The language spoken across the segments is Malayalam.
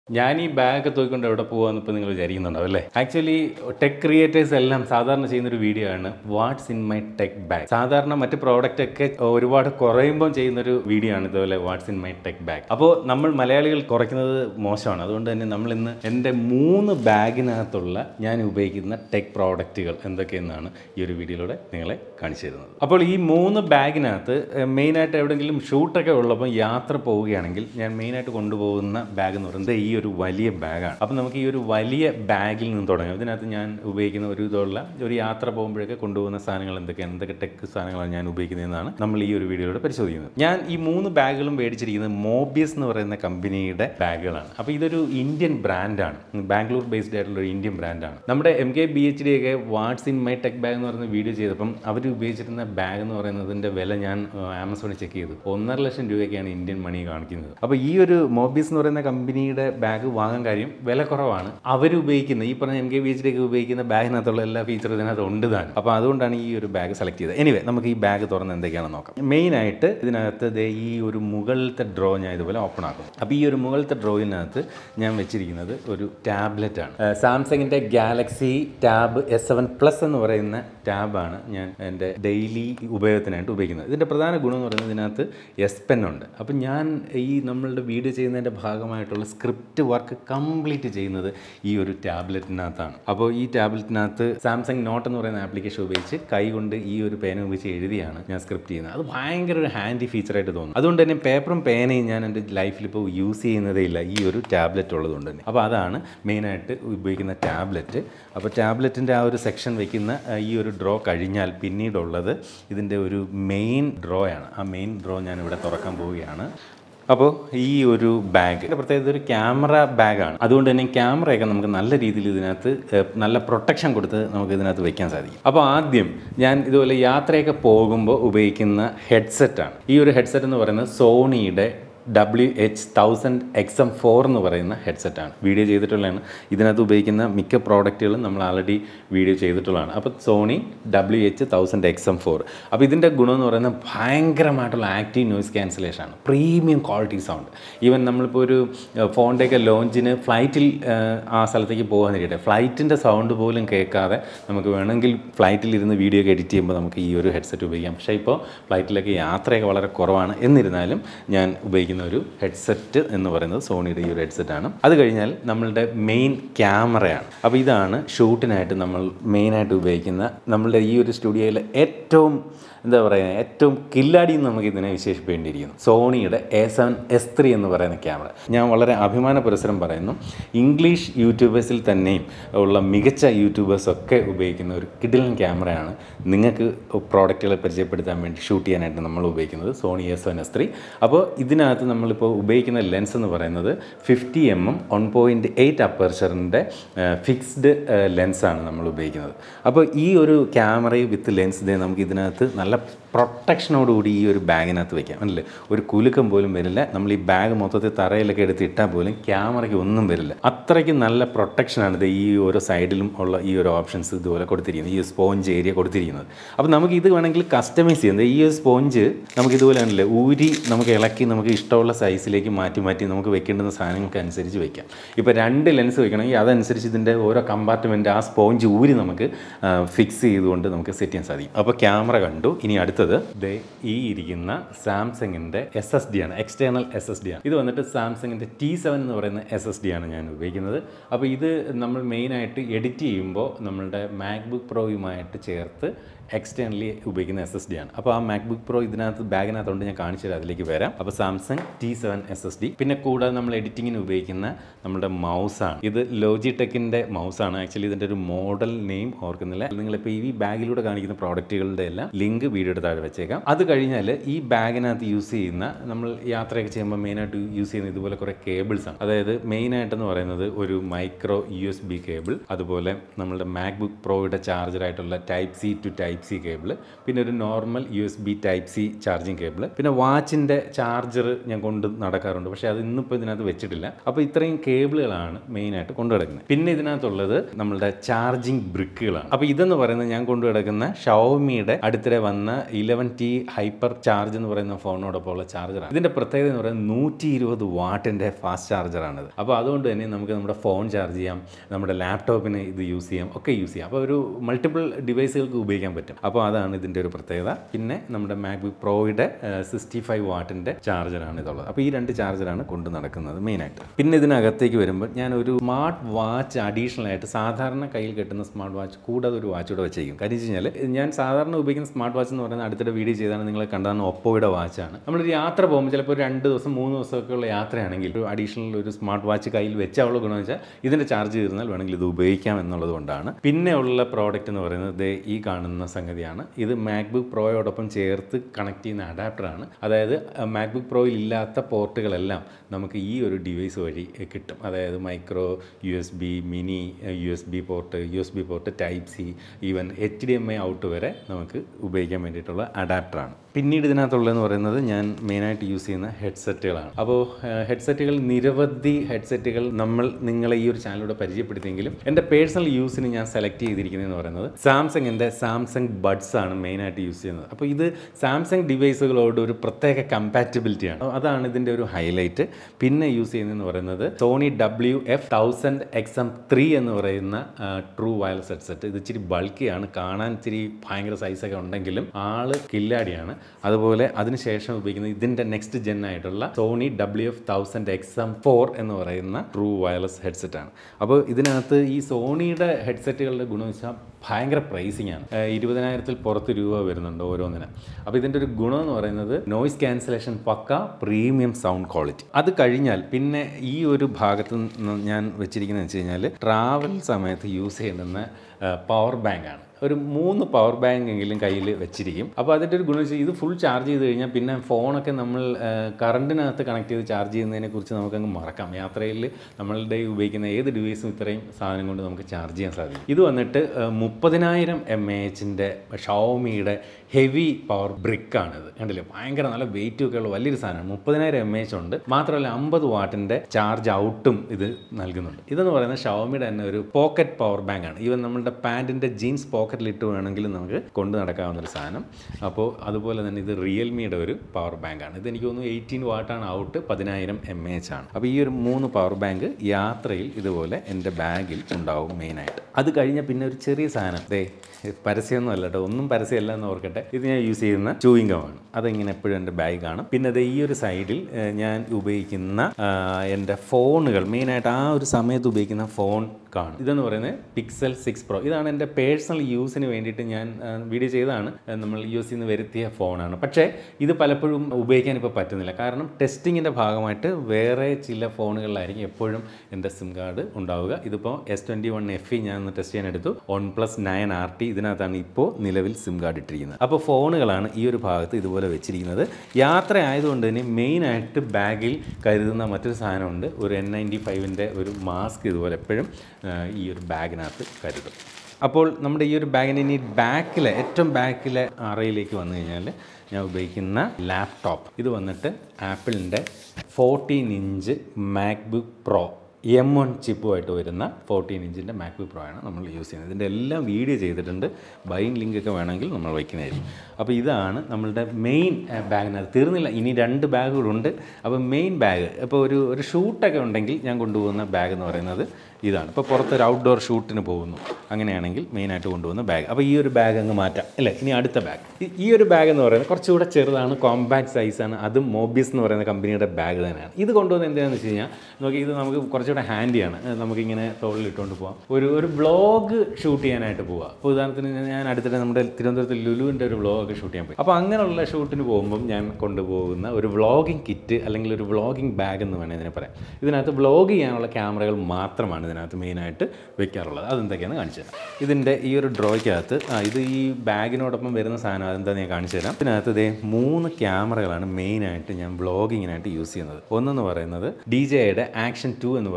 ഞാൻ ഈ ബാഗ് തൂക്കിക്കൊണ്ട് എവിടെ പോകാമെന്ന് ഇപ്പോൾ നിങ്ങൾ വിചാരിക്കുന്നുണ്ടാവും അല്ലേ ആക്ച്വലി ടെക് ക്രിയേറ്റേഴ്സ് എല്ലാം സാധാരണ ചെയ്യുന്ന ഒരു വീഡിയോ ആണ് what's in my tech bag സാധാരണ മറ്റ് പ്രോഡക്റ്റ് ഒക്കെ ഒരുപാട് കുറയുമ്പോൾ ചെയ്യുന്നൊരു വീഡിയോ ആണ് ഇതുപോലെ what's in my tech bag അപ്പോൾ നമ്മൾ മലയാളികൾ കുറയ്ക്കുന്നത് മോശമാണ് അതുകൊണ്ട് തന്നെ നമ്മൾ ഇന്ന് എൻ്റെ മൂന്ന് ബാഗിനകത്തുള്ള ഞാൻ ഉപയോഗിക്കുന്ന ടെക് പ്രോഡക്റ്റുകൾ എന്തൊക്കെയെന്നാണ് ഈ ഒരു വീഡിയോയിലൂടെ നിങ്ങളെ കാണിച്ചു തരുന്നത് അപ്പോൾ ഈ മൂന്ന് ബാഗിനകത്ത് മെയിനായിട്ട് എവിടെയെങ്കിലും ഷൂട്ടൊക്കെ ഉള്ളപ്പോൾ യാത്ര പോവുകയാണെങ്കിൽ ഞാൻ മെയിനായിട്ട് കൊണ്ടുപോകുന്ന ബാഗ് എന്ന് പറയുന്നത് ഈ ഒരു വലിയ ബാഗാണ് അപ്പോൾ നമുക്ക് ഈ ഒരു വലിയ ബാഗിൽ നിന്ന് തുടങ്ങാം ഇതിനകത്ത് ഞാൻ ഉപയോഗിക്കുന്ന ഒരു ഇതുള്ള ഒരു യാത്ര പോകുമ്പോഴൊക്കെ കൊണ്ടുപോകുന്ന സാധനങ്ങൾ എന്തൊക്കെയാണ് എന്തൊക്കെ ടെക് സാധനങ്ങളാണ് ഞാൻ ഉപയോഗിക്കുന്നതെന്നാണ് നമ്മൾ ഈ ഒരു വീഡിയോയിലൂടെ പരിശോധിക്കുന്നത് ഞാൻ ഈ മൂന്ന് ബാഗുകളും മേടിച്ചിരിക്കുന്നത് മോബിയസ് എന്ന് പറയുന്ന കമ്പനിയുടെ ബാഗുകളാണ് അപ്പോൾ ഇതൊരു ഇന്ത്യൻ ബ്രാൻഡാണ് ബാംഗ്ലൂർ ബേസ്ഡ് ആയിട്ടുള്ള ഒരു ഇന്ത്യൻ ബ്രാൻഡാണ് നമ്മുടെ M K B H D ഒക്കെ what's in my tech bag എന്ന് പറയുന്ന വീഡിയോ ചെയ്തപ്പം അവർ ഉപയോഗിച്ചിരുന്ന ബാഗ് എന്ന് പറയുന്നതിൻ്റെ വില ഞാൻ ആമസോണിൽ ചെക്ക് ചെയ്തു ഒന്നര ലക്ഷം രൂപയ്ക്കാണ് ഇന്ത്യൻ മണി കാണിക്കുന്നത് അപ്പോൾ ഈ ഒരു മോബീസ് എന്ന് പറയുന്ന കമ്പനിയുടെ ബാഗ് വാങ്ങാൻ കാര്യം വില കുറവാണ് അവർ ഉപയോഗിക്കുന്ന ഈ പറഞ്ഞ M K B H D ഒക്കെ ഉപയോഗിക്കുന്ന ബാഗിനകത്തുള്ള എല്ലാ ഫീച്ചറും ഇതിനകത്ത് ഉണ്ട് താൻ അപ്പോൾ അതുകൊണ്ടാണ് ഈ ഒരു ബാഗ് സെലക്ട് ചെയ്തത് എനിവേ നമുക്ക് ഈ ബാഗ് തുറന്ന് എന്തൊക്കെയാണെന്ന് നോക്കാം മെയിനായിട്ട് ഇതിനകത്ത് ദേ ഈ ഒരു മുകളിലത്തെ ഡ്രോ ഞാൻ ഇതുപോലെ ഓപ്പൺ ആക്കും അപ്പോൾ ഈ ഒരു മുകളിലത്തെ ഡ്രോയിനകത്ത് ഞാൻ വെച്ചിരിക്കുന്നത് ഒരു ടാബ്ലറ്റ് ആണ് സാംസങ്ങിൻ്റെ Galaxy tab S seven plus എന്ന് പറയുന്ന ടാബാണ് ഞാൻ എൻ്റെ ഡെയിലി ഉപയോഗത്തിനായിട്ട് ഉപയോഗിക്കുന്നത് ഇതിൻ്റെ പ്രധാന ഗുണം എന്ന് പറയുന്നത് ഇതിനകത്ത് എസ് പെൻ ഉണ്ട് അപ്പം ഞാൻ ഈ നമ്മളുടെ വീഡിയോ ചെയ്യുന്നതിൻ്റെ ഭാഗമായിട്ടുള്ള സ്ക്രിപ്റ്റ് വർക്ക് കംപ്ലീറ്റ് ചെയ്യുന്നത് ഈ ഒരു ടാബ്ലറ്റിനകത്താണ് അപ്പോൾ ഈ ടാബ്ലറ്റിനകത്ത് സാംസങ് നോട്ട് എന്ന് പറയുന്ന ആപ്ലിക്കേഷൻ ഉപയോഗിച്ച് കൈ കൊണ്ട് ഈ ഒരു പേന ഉപയോഗിച്ച് എഴുതിയാണ് ഞാൻ സ്ക്രിപ്റ്റ് ചെയ്യുന്നത് അത് ഭയങ്കര ഒരു ഹാൻഡി ഫീച്ചറായിട്ട് തോന്നുന്നു അതുകൊണ്ട് തന്നെ പേപ്പറും പേനയും ഞാൻ എൻ്റെ ലൈഫിൽ ഇപ്പോൾ യൂസ് ചെയ്യുന്നതേ ഇല്ല ഈ ഒരു ടാബ്ലറ്റ് ഉള്ളതുകൊണ്ട് തന്നെ അപ്പോൾ അതാണ് മെയിനായിട്ട് ഉപയോഗിക്കുന്ന ടാബ്ലറ്റ് അപ്പോൾ ടാബ്ലറ്റിൻ്റെ ആ ഒരു സെക്ഷൻ വെക്കുന്ന ആ, ഈ ഒരു ഡ്രോ കഴിഞ്ഞാൽ പിന്നീടുള്ളത് ഇതിൻ്റെ ഒരു മെയിൻ ഡ്രോ ആണ് ആ മെയിൻ ഡ്രോ ഞാൻ ഇവിടെ തുറക്കാൻ പോവുകയാണ് അപ്പോൾ ഈ ഒരു ബാഗ് പ്രത്യേകത ഒരു ക്യാമറ ബാഗാണ് അതുകൊണ്ട് തന്നെ ക്യാമറയൊക്കെ നമുക്ക് നല്ല രീതിയിൽ ഇതിനകത്ത് ഏഹ്, നല്ല പ്രൊട്ടക്ഷൻ കൊടുത്ത് നമുക്ക് ഇതിനകത്ത് വെക്കാൻ സാധിക്കും അപ്പോൾ ആദ്യം ഞാൻ ഇതുപോലെ യാത്രയൊക്കെ പോകുമ്പോൾ ഉപയോഗിക്കുന്ന ഹെഡ്സെറ്റാണ് ഈ ഒരു ഹെഡ്സെറ്റ് എന്ന് പറയുന്നത് സോണിയുടെ W H thousand X M four എന്ന് പറയുന്ന ഹെഡ്സെറ്റാണ് വീഡിയോ ചെയ്തിട്ടുള്ളതാണ് ഇതിനകത്ത് ഉപയോഗിക്കുന്ന മിക്ക പ്രോഡക്റ്റുകളും നമ്മൾ ആൾറെഡി വീഡിയോ ചെയ്തിട്ടുള്ളതാണ് അപ്പോൾ Sony W H thousand X M four അപ്പോൾ ഇതിൻ്റെ ഗുണം എന്ന് പറയുന്നത് ഭയങ്കരമായിട്ടുള്ള ആക്റ്റീവ് നോയിസ് ക്യാൻസലേഷൻ ആണ് പ്രീമിയം ക്വാളിറ്റി സൗണ്ട് ഈവൻ നമ്മളിപ്പോൾ ഒരു ഫോണിൻ്റെയൊക്കെ ലോഞ്ചിന് ഫ്ലൈറ്റിൽ ആ സ്ഥലത്തേക്ക് പോകാനിരിക്കട്ടെ ഫ്ലൈറ്റിൻ്റെ സൗണ്ട് പോലും കേൾക്കാതെ നമുക്ക് വേണമെങ്കിൽ ഫ്ലൈറ്റിൽ ഇരുന്ന് വീഡിയോ ഒക്കെ എഡിറ്റ് ചെയ്യുമ്പോൾ നമുക്ക് ഈ ഒരു ഹെഡ്സെറ്റ് ഉപയോഗിക്കാം പക്ഷേ ഇപ്പോൾ ഫ്ലൈറ്റിലൊക്കെ യാത്രയൊക്കെ വളരെ കുറവാണ് എന്നിരുന്നാലും ഞാൻ ഉപയോഗിക്കുന്ന ഒരു ഹെഡ്സെറ്റ് എന്ന് പറയുന്നത് സോണിയുടെ ഈ ഒരു ഹെഡ്സെറ്റാണ് അത് കഴിഞ്ഞാൽ നമ്മളുടെ മെയിൻ ക്യാമറയാണ് അപ്പോൾ ഇതാണ് ഷൂട്ടിനായിട്ട് നമ്മൾ മെയിനായിട്ട് ഉപയോഗിക്കുന്ന നമ്മളുടെ ഈ ഒരു സ്റ്റുഡിയോയിലെ ഏറ്റവും എന്താ പറയുക ഏറ്റവും കില്ലാടി എന്ന് നമുക്ക് ഇതിനെ വിശേഷിപ്പിക്കേണ്ടിയിരിക്കുന്നു സോണിയുടെ എ സെവൻ എസ് ത്രീ എന്ന് പറയുന്ന ക്യാമറ ഞാൻ വളരെ അഭിമാന പുരസരം പറയുന്നു ഇംഗ്ലീഷ് യൂട്യൂബേഴ്സിൽ തന്നെയും ഉള്ള മികച്ച യൂട്യൂബേഴ്സൊക്കെ ഉപയോഗിക്കുന്ന ഒരു കിഡിലൻ ക്യാമറയാണ് നിങ്ങൾക്ക് പ്രോഡക്റ്റുകളെ പരിചയപ്പെടുത്താൻ വേണ്ടി ഷൂട്ട് ചെയ്യാനായിട്ട് നമ്മൾ ഉപയോഗിക്കുന്നത് Sony S seven S three അപ്പോൾ ഇതിനകത്ത് നമ്മളിപ്പോൾ ഉപയോഗിക്കുന്ന ലെൻസ് എന്ന് പറയുന്നത് fifty M M one point eight അപ്പർച്ചറിൻ്റെ ഫിക്സ്ഡ് ലെൻസാണ് നമ്മൾ ഉപയോഗിക്കുന്നത് അപ്പോൾ ഈ ഒരു ക്യാമറയും വിത്ത് ലെൻസ് ഇതേ നമുക്ക് ഇതിനകത്ത് നല്ല പ്രൊട്ടക്ഷനോടുകൂടി ഈ ഒരു ബാഗിനകത്ത് വെക്കാം അല്ലേ ഒരു കുലുക്കം പോലും വരില്ല നമ്മൾ ഈ ബാഗ് മൊത്തത്തിൽ തറയിലൊക്കെ എടുത്ത് ഇട്ടാൽ പോലും ക്യാമറയ്ക്ക് ഒന്നും വരില്ല അത്രയ്ക്ക് നല്ല പ്രൊട്ടക്ഷനാണ് ഇത് ഈ ഓരോ സൈഡിലും ഉള്ള ഈ ഒരു ഓപ്ഷൻസ് ഇതുപോലെ കൊടുത്തിരിക്കുന്നത് ഈ സ്പോഞ്ച് ഏരിയ കൊടുത്തിരിക്കുന്നത് അപ്പോൾ നമുക്ക് ഇത് വേണമെങ്കിൽ കസ്റ്റമൈസ് ചെയ്യാം ദേ ഈ ഒരു സ്പോഞ്ച് നമുക്ക് ഇതുപോലെ ആണല്ലേ ഊരി നമുക്ക് ഇളക്കി നമുക്ക് ഇഷ്ടമുള്ള സൈസിലേക്ക് മാറ്റി മാറ്റി നമുക്ക് വെക്കേണ്ടുന്ന സാധനങ്ങൾക്ക് അനുസരിച്ച് വെക്കാം ഇപ്പോൾ രണ്ട് ലെൻസ് വെക്കണമെങ്കിൽ അതനുസരിച്ച് ഇതിൻ്റെ ഓരോ കമ്പാർട്ട്മെൻറ്റ് ആ സ്പോഞ്ച് ഊരി നമുക്ക് ഫിക്സ് ചെയ്തുകൊണ്ട് നമുക്ക് സെറ്റ് ചെയ്യാൻ സാധിക്കും അപ്പോൾ ക്യാമറ കണ്ടു ഇനി അടുത്തത് ദേ ഈ ഇരിക്കുന്ന സാംസങ്ങിൻ്റെ എസ് എസ് ഡി ആണ് എക്സ്റ്റേണൽ എസ് എസ് ഡി ആണ് ഇത് വന്നിട്ട് സാംസങ്ങിൻ്റെ ടി സെവൻ എന്ന് പറയുന്ന എസ് എസ് ഡി ആണ് ഞാൻ ഉപയോഗിക്കുന്നത് അപ്പോൾ ഇത് നമ്മൾ മെയിനായിട്ട് എഡിറ്റ് ചെയ്യുമ്പോൾ നമ്മളുടെ മാക്ബുക്ക് പ്രോയുമായിട്ട് ചേർത്ത് എക്സ്റ്റേണലി ഉപയോഗിക്കുന്ന എസ് എസ് ഡി ആണ് അപ്പോൾ ആ മാക്ബുക്ക് പ്രോ ഇതിനകത്ത് ബാഗിനകത്തുകൊണ്ട് ഞാൻ കാണിച്ചു തരാം അതിലേക്ക് വരാം അപ്പോൾ Samsung T seven S S D പിന്നെ കൂടാതെ നമ്മൾ എഡിറ്റിങ്ങിന് ഉപയോഗിക്കുന്ന നമ്മുടെ മൗസാണ് ഇത് ലോജി ടെക്കിൻ്റെ മൗസാണ് ആക്ച്വലി ഇതിൻ്റെ ഒരു മോഡൽ നെയിം ഓർക്കുന്നില്ല നിങ്ങളിപ്പോൾ ഈ ബാഗിലൂടെ കാണിക്കുന്ന പ്രോഡക്റ്റുകളുടെ എല്ലാം ലിങ്ക് വീഡിയോയുടെ താഴെ വെച്ചേക്കാം അത് കഴിഞ്ഞാൽ ഈ ബാഗിനകത്ത് യൂസ് ചെയ്യുന്ന നമ്മൾ യാത്രയൊക്കെ ചെയ്യുമ്പോൾ മെയിനായിട്ട് യൂസ് ചെയ്യുന്ന ഇതുപോലെ കുറേ കേബിൾസ് ആണ് അതായത് മെയിനായിട്ടെന്ന് പറയുന്നത് ഒരു micro U S B cable അതുപോലെ നമ്മളുടെ മാക്ബുക്ക് പ്രോയുടെ ചാർജറായിട്ടുള്ള type C to type type C cable പിന്നെ ഒരു normal U S B type C charging cable പിന്നെ വാച്ചിൻ്റെ ചാർജർ ഞാൻ കൊണ്ട് നടക്കാറുണ്ട് പക്ഷേ അത് ഇന്നിപ്പോൾ ഇതിനകത്ത് വെച്ചിട്ടില്ല അപ്പോൾ ഇത്രയും കേബിളുകളാണ് മെയിനായിട്ട് കൊണ്ടു കിടക്കുന്നത് പിന്നെ ഇതിനകത്തുള്ളത് നമ്മളുടെ ചാർജിങ് ബ്രിക്കുകളാണ് അപ്പോൾ ഇതെന്ന് പറയുന്നത് ഞാൻ കൊണ്ടു കിടക്കുന്ന ഷവോമിയുടെ അടുത്തിടെ വന്ന ഇലവൻ ടി ഹൈപ്പർ ചാർജ് എന്ന് പറയുന്ന ഫോണിനോടൊപ്പം ഉള്ള ചാർജറാണ് ഇതിൻ്റെ പ്രത്യേകത എന്ന് പറയുന്നത് നൂറ്റി ഇരുപത് വാട്ടിൻ്റെ ഫാസ്റ്റ് ചാർജറാണിത് അപ്പോൾ അതുകൊണ്ട് തന്നെ നമുക്ക് നമ്മുടെ ഫോൺ ചാർജ് ചെയ്യാം നമ്മുടെ ലാപ്ടോപ്പിന് ഇത് യൂസ് ചെയ്യാം ഒക്കെ യൂസ് ചെയ്യാം അപ്പോൾ ഒരു മൾട്ടിപ്പിൾ ഡിവൈസുകൾക്ക് ഉപയോഗിക്കാൻ പറ്റും അപ്പോൾ അതാണ് ഇതിൻ്റെ ഒരു പ്രത്യേകത പിന്നെ നമ്മുടെ മാക്ബുക്ക് പ്രോയുടെ സിക്സ്റ്റി ഫൈവ് വാട്ടിൻ്റെ ചാർജറാണ് ഇതുള്ളത് അപ്പോൾ ഈ രണ്ട് ചാർജറാണ് കൊണ്ട് നടക്കുന്നത് മെയിനായിട്ട് പിന്നെ ഇതിനകത്തേക്ക് വരുമ്പോൾ ഞാൻ ഒരു സ്മാർട്ട് വാച്ച് അഡീഷണൽ ആയിട്ട് സാധാരണ കയ്യിൽ കെട്ടുന്ന സ്മാർട്ട് വാച്ച് കൂടാതെ ഒരു വാച്ച് കൂടെ വെച്ചേക്കും കാര്യം വെച്ച് കഴിഞ്ഞാൽ ഞാൻ സാധാരണ ഉപയോഗിക്കുന്ന സ്മാർട്ട് വാച്ച് എന്ന് പറയുന്നത് അടുത്തിടെ വീഡിയോ ചെയ്താണ് നിങ്ങൾ കണ്ടതാണ് ഒപ്പോയുടെ വാച്ചാണ് നമ്മളൊരു യാത്ര പോകുമ്പോൾ ചിലപ്പോൾ ഒരു രണ്ട് ദിവസം മൂന്ന് ദിവസമൊക്കെ ഉള്ള യാത്രയാണെങ്കിൽ ഒരു അഡീഷണൽ ഒരു സ്മാർട്ട് വാച്ച് കയ്യിൽ വെച്ചാലുള്ള ഗുണമെന്ന് വെച്ചാൽ ഇതിൻ്റെ ചാർജ് തീർന്നാൽ വേണമെങ്കിൽ ഇത് ഉപയോഗിക്കാം എന്നുള്ളത് കൊണ്ടാണ് പിന്നെ ഉള്ള പ്രോഡക്റ്റ് എന്ന് പറയുന്നത് ദേ ഈ കാണുന്ന സംഗതിയാണ് ഇത് മാക്ബുക്ക് പ്രോയോടൊപ്പം ചേർത്ത് കണക്ട് ചെയ്യുന്ന അഡാപ്റ്ററാണ് അതായത് മാക്ബുക്ക് പ്രോയിൽ ഇല്ലാത്ത പോർട്ടുകളെല്ലാം നമുക്ക് ഈ ഒരു ഡിവൈസ് വഴി കിട്ടും അതായത് micro U S B mini U S B port U S B port type C even H D M I out വരെ നമുക്ക് ഉപയോഗിക്കാൻ വേണ്ടിയിട്ടുള്ള അഡാപ്റ്ററാണ് പിന്നീട് ഇതിനകത്തുള്ളതെന്ന് പറയുന്നത് ഞാൻ മെയിനായിട്ട് യൂസ് ചെയ്യുന്ന ഹെഡ്സെറ്റുകളാണ് അപ്പോൾ ഹെഡ്സെറ്റുകൾ നിരവധി ഹെഡ്സെറ്റുകൾ നമ്മൾ നിങ്ങളെ ഈ ഒരു ചാനലിലൂടെ പരിചയപ്പെടുത്തിയെങ്കിലും എൻ്റെ പേഴ്സണൽ യൂസിന് ഞാൻ സെലക്ട് ചെയ്തിരിക്കുന്നതെന്ന് പറയുന്നത് സാംസങ്ങിൻ്റെ സാംസങ് ബഡ്സ് ആണ് മെയിനായിട്ട് യൂസ് ചെയ്യുന്നത് അപ്പോൾ ഇത് സാംസങ് ഡിവൈസുകളോട് ഒരു പ്രത്യേക കമ്പാറ്റബിലിറ്റിയാണ് അതാണ് ഇതിൻ്റെ ഒരു ഹൈലൈറ്റ് പിന്നെ യൂസ് ചെയ്യുന്നതെന്ന് പറയുന്നത് Sony W F thousand X M three എന്ന് പറയുന്ന ട്രൂ വയർലെസ് ഹെഡ്സെറ്റ് ഇത് ഇച്ചിരി ബൾക്കിയാണ് കാണാൻ ഇച്ചിരി ഭയങ്കര സൈസൊക്കെ ഉണ്ടെങ്കിലും ആള് കില്ലാടിയാണ് അതുപോലെ അതിനുശേഷം ഉപയോഗിക്കുന്നത് ഇതിൻ്റെ നെക്സ്റ്റ് ജെൻ ആയിട്ടുള്ള Sony W F thousand X M four എന്ന് പറയുന്ന ട്രൂ വയർലെസ് ഹെഡ്സെറ്റ് ആണ് അപ്പോൾ ഇതിനകത്ത് ഈ സോണിയുടെ ഹെഡ്സെറ്റുകളുടെ ഗുണം വെച്ചാൽ ഭയങ്കര പ്രൈസിങ് ആണ് ഏഹ് ഇരുപതിനായിരത്തിൽ പുറത്ത് രൂപ വരുന്നുണ്ട് ഓരോന്നിന് അപ്പോൾ ഇതിൻ്റെ ഒരു ഗുണം എന്ന് പറയുന്നത് നോയിസ് ക്യാൻസലേഷൻ പക്ക പ്രീമിയം സൗണ്ട് ക്വാളിറ്റി അത് കഴിഞ്ഞാൽ പിന്നെ ഈ ഒരു ഭാഗത്ത് നിന്ന് ഞാൻ വെച്ചിരിക്കുന്നത് വെച്ച് കഴിഞ്ഞാൽ ട്രാവൽ സമയത്ത് യൂസ് ചെയ്യുന്ന പവർ ബാങ്ക് ആണ് ഒരു മൂന്ന് പവർ ബാങ്ക് എങ്കിലും കയ്യിൽ വെച്ചിരിക്കും അപ്പോൾ അതിൻ്റെ ഒരു ഗുണം വെച്ചാൽ ഇത് ഫുൾ ചാർജ് ചെയ്ത് കഴിഞ്ഞാൽ പിന്നെ ഫോണൊക്കെ നമ്മൾ കറണ്ടിനകത്ത് കണക്ട് ചെയ്ത് ചാർജ് ചെയ്യുന്നതിനെ കുറിച്ച് നമുക്കങ്ങ് മറക്കാം യാത്രയിൽ നമ്മളുടെ ഈ ഉപയോഗിക്കുന്ന ഏത് ഡിവൈസും ഇത്രയും സാധനം കൊണ്ട് നമുക്ക് ചാർജ് ചെയ്യാൻ സാധിക്കും ഇത് വന്നിട്ട് മുപ്പതിനായിരം എം എ എച്ചിൻ്റെ ഷവോമിയുടെ ഹെവി പവർ ബ്രിക്കാണിത് കണ്ടില്ലേ ഭയങ്കര നല്ല വെയിറ്റും ഒക്കെ ഉള്ള വലിയൊരു സാധനമാണ് മുപ്പതിനായിരം എം എച്ച് ഉണ്ട് മാത്രമല്ല അമ്പത് വാട്ടിൻ്റെ ചാർജ് ഔട്ടും ഇത് നൽകുന്നുണ്ട് ഇതെന്ന് പറയുന്നത് ഷവോമിയുടെ തന്നെ ഒരു പോക്കറ്റ് പവർ ബാങ്ക് ആണ് ഈവൻ നമ്മളുടെ പാൻറ്റിൻ്റെ ജീൻസ് പോക്കറ്റിലിട്ട് വേണമെങ്കിലും നമുക്ക് കൊണ്ടു നടക്കാവുന്ന ഒരു സാധനം അപ്പോൾ അതുപോലെ തന്നെ ഇത് റിയൽമിയുടെ ഒരു പവർ ബാങ്ക് ആണ് ഇത് എനിക്ക് തോന്നുന്നു എയ്റ്റീൻ വാട്ടാണ് ഔട്ട് പതിനായിരം എം എച്ച് ആണ് അപ്പോൾ ഈ ഒരു മൂന്ന് പവർ ബാങ്ക് യാത്രയിൽ ഇതുപോലെ എൻ്റെ ബാഗിൽ ഉണ്ടാവും മെയിനായിട്ട് അത് കഴിഞ്ഞ പിന്നെ ഒരു ചെറിയ സാധനം ദേ പരസ്യമൊന്നും അല്ല കേട്ടോ ഒന്നും പരസ്യമല്ല എന്ന് ഓർക്കട്ടെ ഇത് ഞാൻ യൂസ് ചെയ്യുന്ന ചൂയിങ്കമാണ് അതിങ്ങനെ എപ്പോഴും എൻ്റെ ബാഗ് കാണും പിന്നെ ദേ ഈ ഒരു സൈഡിൽ ഏഹ്, ഞാൻ ഉപയോഗിക്കുന്ന ആ, എൻ്റെ ഫോണുകൾ മെയിനായിട്ട് ആ ഒരു സമയത്ത് ഉപയോഗിക്കുന്ന ഫോൺ കാണും ഇതെന്ന് പറയുന്നത് പിക്സൽ സിക്സ് പ്രോ ഇതാണ് എൻ്റെ പേഴ്സണൽ യൂസിന് വേണ്ടിയിട്ട് ഞാൻ ആ, വീഡിയോ ചെയ്തതാണ് ആ, നമ്മൾ യൂസ് ചെയ്യുന്ന വരുത്തിയ ഫോണാണ് പക്ഷേ ഇത് പലപ്പോഴും ഉപയോഗിക്കാൻ ഇപ്പോൾ പറ്റുന്നില്ല കാരണം ടെസ്റ്റിങ്ങിൻ്റെ ഭാഗമായിട്ട് വേറെ ചില ഫോണുകളിലായിരിക്കും എപ്പോഴും എൻ്റെ സിം കാർഡ് ഉണ്ടാവുക ഇതിപ്പോൾ എസ് ട്വൻറ്റി വൺ എഫ് ഞാൻ ഒന്ന് ടെസ്റ്റ് ചെയ്യാൻ എടുത്തു one plus nine R T ഇതിനകത്താണ് ഇപ്പോൾ നിലവിൽ സിം കാർഡ് ഇട്ടിരിക്കുന്നത് അപ്പോൾ ഫോണുകളാണ് ഈ ഒരു ഭാഗത്ത് ഇതുപോലെ വെച്ചിരിക്കുന്നത് യാത്ര ആയതുകൊണ്ട് തന്നെ മെയിനായിട്ട് ബാഗിൽ കരുതുന്ന മറ്റൊരു സാധനമുണ്ട് ഒരു എൻ നയൻറ്റി ഫൈവിൻ്റെ ഒരു മാസ്ക് ഇതുപോലെ എപ്പോഴും ആ, ഈ ഒരു ബാഗിനകത്ത് കരുതും അപ്പോൾ നമ്മുടെ ഈ ഒരു ബാഗിൻ്റെ ഇനി ബാക്കിലെ ഏറ്റവും ബാക്കിലെ അറയിലേക്ക് വന്നു കഴിഞ്ഞാൽ ഞാൻ ഉപയോഗിക്കുന്ന ലാപ്ടോപ്പ് ഇത് വന്നിട്ട് ആപ്പിളിൻ്റെ fourteen inch MacBook Pro M one ചിപ്പുമായിട്ട് വരുന്ന ഫോർട്ടീൻ ഇഞ്ചിൻ്റെ മാക്ബുക്ക് പ്രോ ആണ് നമ്മൾ യൂസ് ചെയ്യുന്നത് ഇതിൻ്റെ എല്ലാം വീഡിയോ ചെയ്തിട്ടുണ്ട് ബൈങ് ലിങ്ക് ഒക്കെ വേണമെങ്കിൽ നമ്മൾ വയ്ക്കുന്നതായിരിക്കും അപ്പോൾ ഇതാണ് നമ്മളുടെ മെയിൻ ബാഗിനകത്ത് തീർന്നില്ല ഇനി രണ്ട് ബാഗുകളുണ്ട് അപ്പോൾ മെയിൻ ബാഗ് ഇപ്പോൾ ഒരു ഒരു ഷൂട്ടൊക്കെ ഉണ്ടെങ്കിൽ ഞാൻ കൊണ്ടുപോകുന്ന ബാഗ് എന്ന് പറയുന്നത് ഇതാണ് ഇപ്പോൾ പുറത്തൊരു ഔട്ട്ഡോർ ഷൂട്ടിന് പോകുന്നു അങ്ങനെയാണെങ്കിൽ മെയിനായിട്ട് കൊണ്ടുപോകുന്ന ബാഗ് അപ്പോൾ ഈ ഒരു ബാഗ് അങ്ങ് മാറ്റാം അല്ലേ ഇനി അടുത്ത ബാഗ് ഈ- ഈ ഒരു ബാഗ് എന്ന് പറയുന്നത് കുറച്ചുകൂടെ ചെറുതാണ് കോമ്പാക്ട് സൈസാണ് അതും മോബിയസ് എന്ന് പറയുന്ന കമ്പനിയുടെ ബാഗ് തന്നെയാണ് ഇത് കൊണ്ടുവന്ന് എന്താണെന്ന് വെച്ച് കഴിഞ്ഞാൽ നോക്കി ഇത് നമുക്ക് കുറച്ചുകൂടെ ഹാൻഡിയാണ് ഏഹ് നമുക്കിങ്ങനെ തോളിലിട്ടുകൊണ്ട് പോകാം ഒരു ഒരു വ്ളോഗ് ഷൂട്ട് ചെയ്യാനായിട്ട് പോവാം ഇപ്പോൾ ഉദാഹരണത്തിന് ഞാൻ അടുത്തിടെ നമ്മുടെ തിരുവനന്തപുരത്ത് ലുലുവിൻ്റെ ഒരു വ്ളോഗ് ഷൂട്ട് ചെയ്യാൻ പോയി അപ്പോൾ അങ്ങനെയുള്ള ഷൂട്ടിന് പോകുമ്പം ഞാൻ കൊണ്ടുപോകുന്ന ഒരു വ്ളോഗിങ് കിറ്റ് അല്ലെങ്കിൽ ഒരു വ്ളോഗിങ് ബാഗ് എന്ന് വേണമെങ്കിൽ ഇതിനെ പറയാം ഇതിനകത്ത് വ്ളോഗ് ചെയ്യാനുള്ള ക്യാമറകൾ മാത്രമാണ് ഇതിനകത്ത് മെയിനായിട്ട് വെക്കാറുള്ളത് അതെന്തൊക്കെയാണ് കാണിച്ചു തരാം ഇതിൻ്റെ ഈ ഒരു ഡ്രോയ്ക്കകത്ത് ആ ഇത് ഈ ബാഗിനോടൊപ്പം വരുന്ന സാധനം അതെന്താണെന്ന് ഞാൻ കാണിച്ചു തരാം ഇതിനകത്ത് ഇതേ മൂന്ന് ക്യാമറകളാണ് മെയിനായിട്ട് ഞാൻ വ്ളോഗിങ്ങിനായിട്ട് യൂസ് ചെയ്യുന്നത് ഒന്നെന്ന് പറയുന്നത് ഡി ജെയുടെ ആക്ഷൻ ടു എന്ന്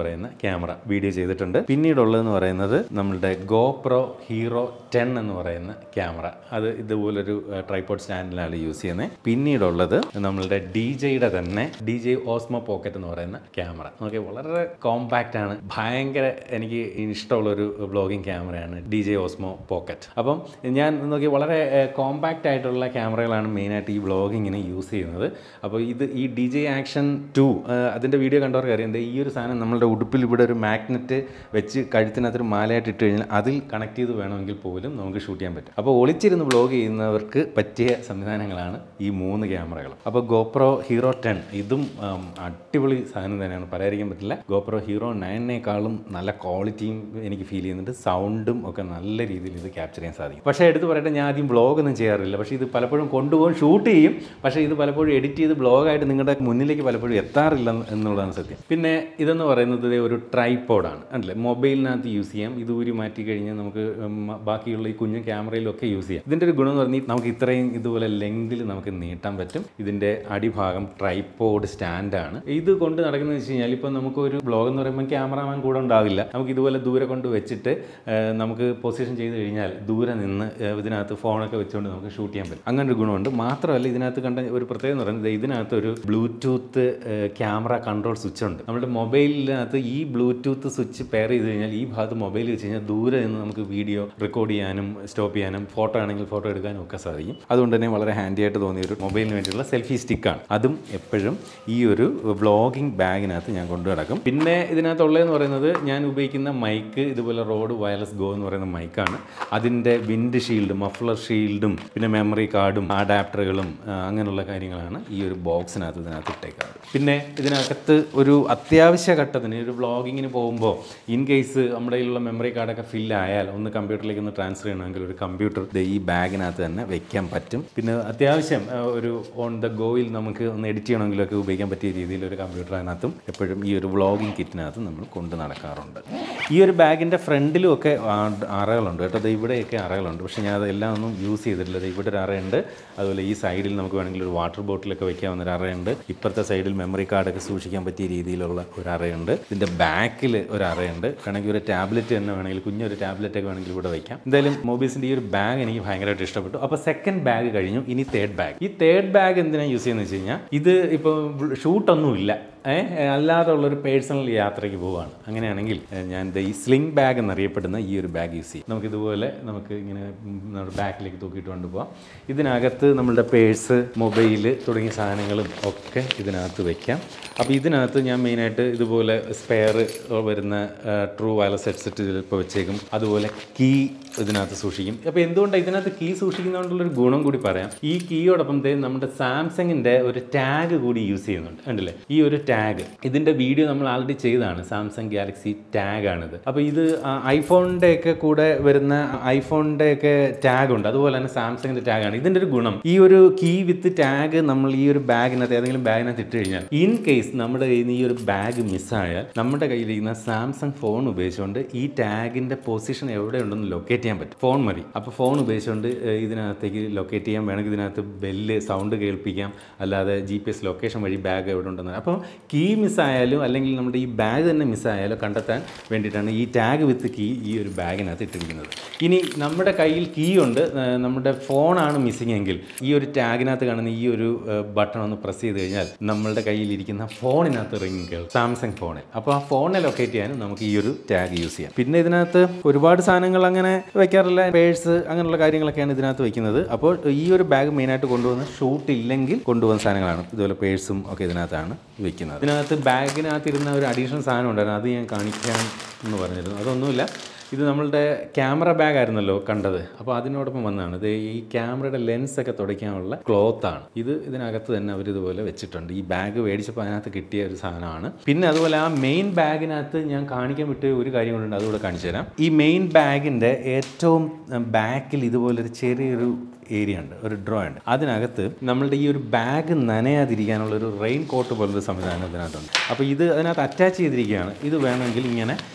പറയുന്ന ക്യാമറ വീഡിയോ ചെയ്തിട്ടുണ്ട് പിന്നീടുള്ളതെന്ന് പറയുന്നത് നമ്മളുടെ ഗോപ്രോ ഹീറോ ടെൻ എന്ന് പറയുന്ന ക്യാമറ അത് ഇതുപോലൊരു ട്രൈപോഡ് സ്റ്റാൻഡിലാണ് യൂസ് ചെയ്യുന്നത് പിന്നീടുള്ളത് നമ്മളുടെ ഡി ജെയുടെ തന്നെ ഡി ജെ ഓസ്മോ പോക്കറ്റ് എന്ന് പറയുന്ന ക്യാമറ നോക്കി വളരെ കോമ്പാക്റ്റ് ആണ് ഭയങ്കര എനിക്ക് ഇഷ്ടമുള്ളൊരു ബ്ലോഗിങ് ക്യാമറയാണ് ഡി ജെ ഓസ്മോ പോക്കറ്റ് അപ്പം ഞാൻ നോക്കി വളരെ കോമ്പാക്റ്റ് ആയിട്ടുള്ള ക്യാമറകളാണ് മെയിനായിട്ട് ഈ വ്ളോഗിങ്ങിന് യൂസ് ചെയ്യുന്നത് അപ്പോൾ ഇത് ഈ ഡി ജെ ആക്ഷൻ ടു അതിൻ്റെ വീഡിയോ കണ്ടവർക്ക് അറിയാം ദേ ഈ ഒരു സാധനം നമ്മളുടെ ഉടുപ്പിൽ ഇവിടെ ഒരു മാഗ്നറ്റ് വെച്ച് കഴുത്തിനകത്തൊരു മാലയായിട്ട് ഇട്ട് കഴിഞ്ഞാൽ അതിൽ കണക്ട് ചെയ്ത് വേണമെങ്കിൽ പോലും നമുക്ക് ഷൂട്ട് ചെയ്യാൻ പറ്റും അപ്പോൾ ഒളിച്ചിരുന്ന് വ്ളോഗ് ചെയ്യുന്നവർക്ക് പറ്റിയ സംവിധാനങ്ങളാണ് ഈ മൂന്ന് ക്യാമറകൾ അപ്പോൾ ഗോപ്രോ ഹീറോ ടെൻ ഇതും ഉം, അടിപൊളി സാധനം തന്നെയാണ് പറയാതിരിക്കാൻ പറ്റില്ല ഗോപ്രോ ഹീറോ നയനേക്കാളും നല്ല ക്വാളിറ്റിയും എനിക്ക് ഫീൽ ചെയ്യുന്നുണ്ട് സൗണ്ടും ഒക്കെ നല്ല രീതിയിൽ ഇത് ക്യാപ്ചർ ചെയ്യാൻ സാധിക്കും പക്ഷേ എടുത്ത് പറയട്ടെ ഞാൻ ആദ്യം ബ്ലോഗ് ഒന്നും ചെയ്യാറില്ല പക്ഷേ ഇത് പലപ്പോഴും കൊണ്ടുപോകും ഷൂട്ട് ചെയ്യും പക്ഷേ ഇത് പലപ്പോഴും എഡിറ്റ് ചെയ്ത് ബ്ലോഗായിട്ട് നിങ്ങളുടെ മുന്നിലേക്ക് പലപ്പോഴും എത്താറില്ല എന്നുള്ളതാണ് സത്യം പിന്നെ ഇതെന്ന് പറയുന്നത് ദേ ഒരു ട്രൈപ്പോഡാണ് അല്ലേ മൊബൈലിനകത്ത് യൂസ് ചെയ്യാം ഇത് ഊരി മാറ്റി കഴിഞ്ഞാൽ നമുക്ക് ഉം, ബാക്കിയുള്ള ഈ കുഞ്ഞു ക്യാമറയിലൊക്കെ യൂസ് ചെയ്യാം ഇതിൻ്റെ ഒരു ഗുണം എന്ന് പറഞ്ഞാൽ നമുക്ക് ഇത്രയും ഇതുപോലെ ലെങ്തിൽ നമുക്ക് നീട്ടാൻ പറ്റും ഇതിൻ്റെ അടിഭാഗം ട്രൈപ്പോഡ് സ്റ്റാൻഡാണ് ഇത് കൊണ്ട് നടക്കുന്നത് വെച്ച് കഴിഞ്ഞാൽ ഇപ്പോൾ നമുക്കൊരു ബ്ലോഗ് എന്ന് പറയുമ്പോൾ ക്യാമറാമാൻ കൂടെ ഉണ്ടാവില്ല നമുക്ക് ഇതുപോലെ ദൂരെ കൊണ്ട് വെച്ചിട്ട് ആ, നമുക്ക് പൊസിഷൻ ചെയ്ത് കഴിഞ്ഞാൽ ദൂരെ നിന്ന് ആ, ഇതിനകത്ത് ഫോണൊക്കെ വെച്ചുകൊണ്ട് നമുക്ക് ഷൂട്ട് ചെയ്യാൻ പറ്റും അങ്ങനെ ഒരു ഗുണമുണ്ട് മാത്രമല്ല ഇതിനകത്ത് കണ്ട ഒരു പ്രത്യേകത എന്ന് പറയുന്നത് ഇതിനകത്ത് ഒരു ബ്ലൂടൂത്ത് ക്യാമറ കൺട്രോൾ സ്വിച്ച് ഉണ്ട് നമ്മുടെ മൊബൈലിനകത്ത് ഈ ബ്ലൂടൂത്ത് സ്വിച്ച് പെയർ ചെയ്ത് കഴിഞ്ഞാൽ ഈ ഭാഗത്ത് മൊബൈൽ വെച്ച് കഴിഞ്ഞാൽ ദൂരെ നിന്ന് നമുക്ക് വീഡിയോ റെക്കോർഡ് ചെയ്യാനും സ്റ്റോപ്പ് ചെയ്യാനും ഫോട്ടോ ആണെങ്കിൽ ഫോട്ടോ എടുക്കാനും ഒക്കെ സാധിക്കും അതുകൊണ്ട് തന്നെ വളരെ ഹാൻഡി ആയിട്ട് തോന്നിയ ഒരു മൊബൈലിന് വേണ്ടിയുള്ള സെൽഫി സ്റ്റിക്കാണ് അതും എപ്പോഴും ഈ ഒരു വ്ളോഗിംഗ് ബാഗിനകത്ത് ഞാൻ കൊണ്ടു നടക്കും പിന്നെ ഇതിനകത്തുള്ളതെന്ന് പറയുന്നത് ഞാൻ ഉപയോഗിക്കുന്ന മൈക്ക് ഇതുപോലെ റോഡ് വയർലെസ് ഗോ എന്ന് പറയുന്ന മൈക്കാണ് അതിൻ്റെ വിൻഡ് ഷീൽഡ് മഫ്ലർ ഷീൽഡും പിന്നെ മെമ്മറി കാർഡും അഡാപ്റ്ററുകളും ആ, അങ്ങനെയുള്ള കാര്യങ്ങളാണ് ഈ ഒരു ബോക്സിനകത്ത് ഇതിനകത്ത് ഇട്ടേക്കാറ് പിന്നെ ഇതിനകത്ത് ഒരു അത്യാവശ്യ ഘട്ടത്തിന് ഒരു വ്ളോഗിങ്ങിന് പോകുമ്പോൾ ഇൻ കേസ് നമ്മുടെ കയ്യിലുള്ള മെമ്മറി കാർഡൊക്കെ ഫില്ലായാൽ ഒന്ന് കമ്പ്യൂട്ടറിലേക്ക് ഒന്ന് ട്രാൻസ്ഫർ ചെയ്യണമെങ്കിൽ ഒരു കമ്പ്യൂട്ടർ ഈ ബാഗിനകത്ത് തന്നെ വെക്കാൻ പറ്റും പിന്നെ അത്യാവശ്യം ആ, ഒരു ഓൺ ദ ഗോയിൽ നമുക്ക് ഒന്ന് എഡിറ്റ് ചെയ്യണമെങ്കിലൊക്കെ ഉപയോഗിക്കാൻ പറ്റിയ രീതിയിൽ ഒരു കമ്പ്യൂട്ടർ അതിനകത്തും എപ്പോഴും ഈ ഒരു വ്ളോഗിങ് കിറ്റിനകത്ത് നമ്മൾ കൊണ്ട് നടക്കാറുണ്ട് ഈ ഒരു ബാഗിൻ്റെ ഫ്രണ്ടിലും ഒക്കെ ആ- അറകളുണ്ട് കേട്ടോ ദേ ഇവിടെയൊക്കെ അറകളുണ്ട് പക്ഷേ ഞാൻ അതെല്ലാം ഒന്നും യൂസ് ചെയ്തിട്ടില്ല ദേ ഇവിടെ ഒരു അറയുണ്ട് അതുപോലെ ഈ സൈഡിൽ നമുക്ക് വേണമെങ്കിൽ ഒരു വാട്ടർ ബോട്ടിലൊക്കെ വെക്കാവുന്ന ഒരു അറയുണ്ട് ഇപ്പുറത്തെ സൈഡിൽ മെമ്മറി കാർഡൊക്കെ സൂക്ഷിക്കാൻ പറ്റിയ രീതിയിലുള്ള ഒരു അറയുണ്ട് ഇതിൻ്റെ ബാക്കിൽ ഒരു അറയുണ്ട് വേണമെങ്കിൽ ഒരു ടാബ്ലറ്റ് തന്നെ വേണമെങ്കിൽ കുഞ്ഞൊരു ടാബ്ലറ്റ് ഒക്കെ വേണമെങ്കിൽ ഇവിടെ വയ്ക്കാം എന്തായാലും മൊബൈൽസിൻ്റെ ഈ ഒരു ബാഗ് എനിക്ക് ഭയങ്കരമായിട്ട് ഇഷ്ടപ്പെട്ടു അപ്പോൾ സെക്കൻഡ് ബാഗ് കഴിഞ്ഞു ഇനി തേർഡ് ബാഗ് ഈ തേർഡ് ബാഗ് എന്തിനാണ് യൂസ് ചെയ്യുന്നത് വെച്ച് കഴിഞ്ഞാൽ ഇത് ഇപ്പോൾ ഷൂട്ടൊന്നുമില്ല ഏഹ് അല്ലാതെ ഉള്ളൊരു പേഴ്സണൽ യാത്രയ്ക്ക് പോവുകയാണ് അങ്ങനെയാണെങ്കിൽ ഏഹ് ഞാൻ ദേ ഈ സ്ലിംഗ് ബാഗ് എന്നറിയപ്പെടുന്ന ഈ ഒരു ബാഗ് യൂസ് ചെയ്യും നമുക്ക് ഇതുപോലെ നമുക്ക് ഇങ്ങനെ ഉം നമ്മുടെ ബാക്കിലേക്ക് തൂക്കിയിട്ട് കൊണ്ടുപോകാം ഇതിനകത്ത് നമ്മളുടെ പേഴ്സ് മൊബൈൽ തുടങ്ങിയ സാധനങ്ങളും ഒക്കെ ഇതിനകത്ത് വെക്കാം അപ്പോൾ ഇതിനകത്ത് ഞാൻ മെയിനായിട്ട് ഇതുപോലെ സ്പെയർ വരുന്ന ട്രൂ വയർലെസ് ഹെഡ്സെറ്റ് ചിലപ്പോൾ വെച്ചേക്കും അതുപോലെ കീ ഇതിനകത്ത് സൂക്ഷിക്കും അപ്പോൾ എന്തുകൊണ്ടാണ് ഇതിനകത്ത് കീ സൂക്ഷിക്കുന്നതുകൊണ്ടുള്ളൊരു ഗുണം കൂടി പറയാം ഈ കീയോടൊപ്പം ദേ നമ്മുടെ സാംസങ്ങിൻ്റെ ഒരു ടാഗ് കൂടി യൂസ് ചെയ്യുന്നുണ്ട് കണ്ടില്ലേ ഈ ഒരു ടാഗ് ഇതിൻ്റെ വീഡിയോ നമ്മൾ ആൾറെഡി ചെയ്തതാണ് സാംസങ് ഗാലക്സി ടാഗ് ആണിത് അപ്പോൾ ഇത് ഐഫോണിൻ്റെ ഒക്കെ കൂടെ വരുന്ന ഐഫോണിൻ്റെ ഒക്കെ ടാഗ് ഉണ്ട് അതുപോലെ തന്നെ സാംസങ്ങിൻ്റെ ടാഗാണ് ഇതിൻ്റെ ഒരു ഗുണം ഈ ഒരു കീ വിത്ത് ടാഗ് നമ്മൾ ഈ ഒരു ബാഗിനകത്ത് ഏതെങ്കിലും ബാഗിനകത്ത് ഇട്ട് കഴിഞ്ഞാൽ ഇൻ കേസ് നമ്മുടെ കയ്യിൽ നിന്ന് ഈ ഒരു ബാഗ് മിസ്സായാൽ നമ്മുടെ കയ്യിലിരിക്കുന്ന സാംസങ് ഫോൺ ഉപയോഗിച്ചുകൊണ്ട് ഈ ടാഗിൻ്റെ പൊസിഷൻ എവിടെ ഉണ്ടെന്ന് ലൊക്കേറ്റ് ചെയ്യാൻ പറ്റും ഫോൺ മതി അപ്പോൾ ഫോൺ ഉപയോഗിച്ചുകൊണ്ട് ഏഹ്, ഇതിനകത്തേക്ക് ലൊക്കേറ്റ് ചെയ്യാൻ വേണമെങ്കിൽ ഇതിനകത്ത് ബെല്ല് സൗണ്ട് കേൾപ്പിക്കാം അല്ലാതെ ജി പി എസ് ലൊക്കേഷൻ വഴി ബാഗ് എവിടെ ഉണ്ടെന്ന് അപ്പോൾ കീ മിസ്സായാലും അല്ലെങ്കിൽ നമ്മുടെ ഈ ബാഗ് തന്നെ മിസ്സായാലും കണ്ടെത്താൻ വേണ്ടിയിട്ടാണ് ഈ ടാഗ് വിത്ത് കീ ഈ ഒരു ബാഗിനകത്ത് ഇട്ടിരിക്കുന്നത് ഇനി നമ്മുടെ കയ്യിൽ കീ ഉണ്ട് ഏഹ്, നമ്മുടെ ഫോണാണ് മിസ്സിംഗ് എങ്കിൽ ഈ ഒരു ടാഗിനകത്ത് കാണുന്ന ഈ ഒരു ബട്ടൺ ഒന്ന് പ്രസ് ചെയ്ത് കഴിഞ്ഞാൽ നമ്മളുടെ കയ്യിലിരിക്കുന്ന ഫോണിനകത്ത് റിങ് കേൾക്കും സാംസങ് ഫോണിൽ അപ്പോൾ ആ ഫോണിനെ ലൊക്കേറ്റ് ചെയ്യാനും നമുക്ക് ഈ ഒരു ടാഗ് യൂസ് ചെയ്യാം പിന്നെ ഇതിനകത്ത് ഒരുപാട് സാധനങ്ങൾ അങ്ങനെ വെക്കാറില്ല പേഴ്സ് അങ്ങനെയുള്ള കാര്യങ്ങളൊക്കെയാണ് ഇതിനകത്ത് വെക്കുന്നത് അപ്പോൾ ഈ ഒരു ബാഗ് മെയിനായിട്ട് കൊണ്ടുവന്ന് ഷൂട്ട് ഇല്ലെങ്കിൽ കൊണ്ടുവന്ന സാധനങ്ങളാണ് ഇതുപോലെ പേഴ്സും ഒക്കെ ഇതിനകത്താണ് വെക്കുന്നത് ഇതിനകത്ത് ബാഗിനകത്ത് ഇരുന്ന ഒരു അഡീഷണൽ സാധനം ഉണ്ടായിരുന്നു അത് ഞാൻ കാണിക്കാൻ എന്ന് പറഞ്ഞിരുന്നു അതൊന്നുമില്ല ഇത് നമ്മളുടെ ക്യാമറ ബാഗ് ആയിരുന്നല്ലോ കണ്ടത് അപ്പോൾ അതിനോടൊപ്പം വന്നതാണ് ഇത് ഈ ക്യാമറയുടെ ലെൻസ് ഒക്കെ തുടയ്ക്കാനുള്ള ക്ലോത്ത് ആണ് ഇത് ഇതിനകത്ത് തന്നെ അവർ ഇതുപോലെ വെച്ചിട്ടുണ്ട് ഈ ബാഗ് മേടിച്ചപ്പോൾ അതിനകത്ത് കിട്ടിയ ഒരു സാധനമാണ് പിന്നെ അതുപോലെ ആ മെയിൻ ബാഗിനകത്ത് ഞാൻ കാണിക്കാൻ വിട്ട ഒരു കാര്യം കൊണ്ടുണ്ട് അതുകൂടെ കാണിച്ചു തരാം ഈ മെയിൻ ബാഗിൻ്റെ ഏറ്റവും ബാക്കിൽ ഇതുപോലൊരു ചെറിയൊരു ഏരിയ ഉണ്ട് ഒരു ഡ്രോ ഉണ്ട് അതിനകത്ത് നമ്മളുടെ ഈ ഒരു ബാഗ് നനയാതിരിക്കാനുള്ള ഒരു റെയിൻ കോട്ട് പോലൊരു സംവിധാനം ഇതിനകത്തുണ്ട് അപ്പോൾ ഇത് അതിനകത്ത് അറ്റാച്ച് ചെയ്തിരിക്കുകയാണ് ഇത് വേണമെങ്കിൽ ഇങ്ങനെ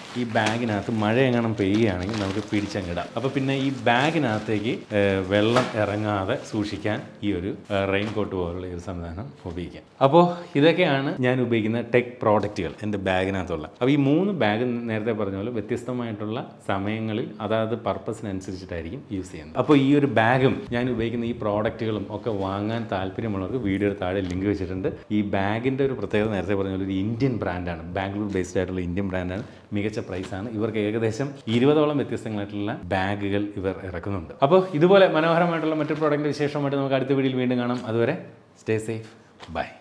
ഈ ബാഗിനകത്ത് മഴ എങ്ങാനും പെയ്യുകയാണെങ്കിൽ നമുക്ക് പിടിച്ചങ്ങിടാം അപ്പോൾ പിന്നെ ഈ ബാഗിനകത്തേക്ക് ഏഹ്, വെള്ളം ഇറങ്ങാതെ സൂക്ഷിക്കാൻ ഈ ഒരു റെയിൻ കോട്ട് പോലുള്ള ഈ ഒരു സംവിധാനം ഉപയോഗിക്കാം അപ്പോൾ ഇതൊക്കെയാണ് ഞാൻ ഉപയോഗിക്കുന്ന ടെക് പ്രോഡക്റ്റുകൾ എൻ്റെ ബാഗിനകത്തുള്ള അപ്പോൾ ഈ മൂന്ന് ബാഗ് നേരത്തെ പറഞ്ഞ പോലെ വ്യത്യസ്തമായിട്ടുള്ള സമയങ്ങളിൽ അതായത് പർപ്പസിനനുസരിച്ചിട്ടായിരിക്കും യൂസ് ചെയ്യുന്നത് അപ്പോൾ ഈ ഒരു ബാഗും ഞാൻ ഉപയോഗിക്കുന്ന ഈ പ്രോഡക്റ്റുകളും ഒക്കെ വാങ്ങാൻ താല്പര്യമുള്ളവർക്ക് വീഡിയോയുടെ താഴെ ലിങ്ക് വെച്ചിട്ടുണ്ട് ഈ ബാഗിൻ്റെ ഒരു പ്രത്യേകത നേരത്തെ പറഞ്ഞ പോലെ ഒരു ഇന്ത്യൻ ബ്രാൻഡാണ് ബാംഗ്ലൂർ ബേസ്ഡ് ആയിട്ടുള്ള ഇന്ത്യൻ ബ്രാൻഡാണ് മികച്ച പ്രൈസാണ് ഇവർക്ക് ഏകദേശം ഇരുപതോളം വ്യത്യസ്തങ്ങളായിട്ടുള്ള ബാഗുകൾ ഇവർ ഇറക്കുന്നുണ്ട് അപ്പോൾ ഇതുപോലെ മനോഹരമായിട്ടുള്ള മറ്റൊരു പ്രോഡക്റ്റിൻ്റെ വിശേഷമായിട്ട് നമുക്ക് അടുത്ത വീഡിയോയിൽ വീണ്ടും കാണാം അതുവരെ സ്റ്റേ സേഫ് ബൈ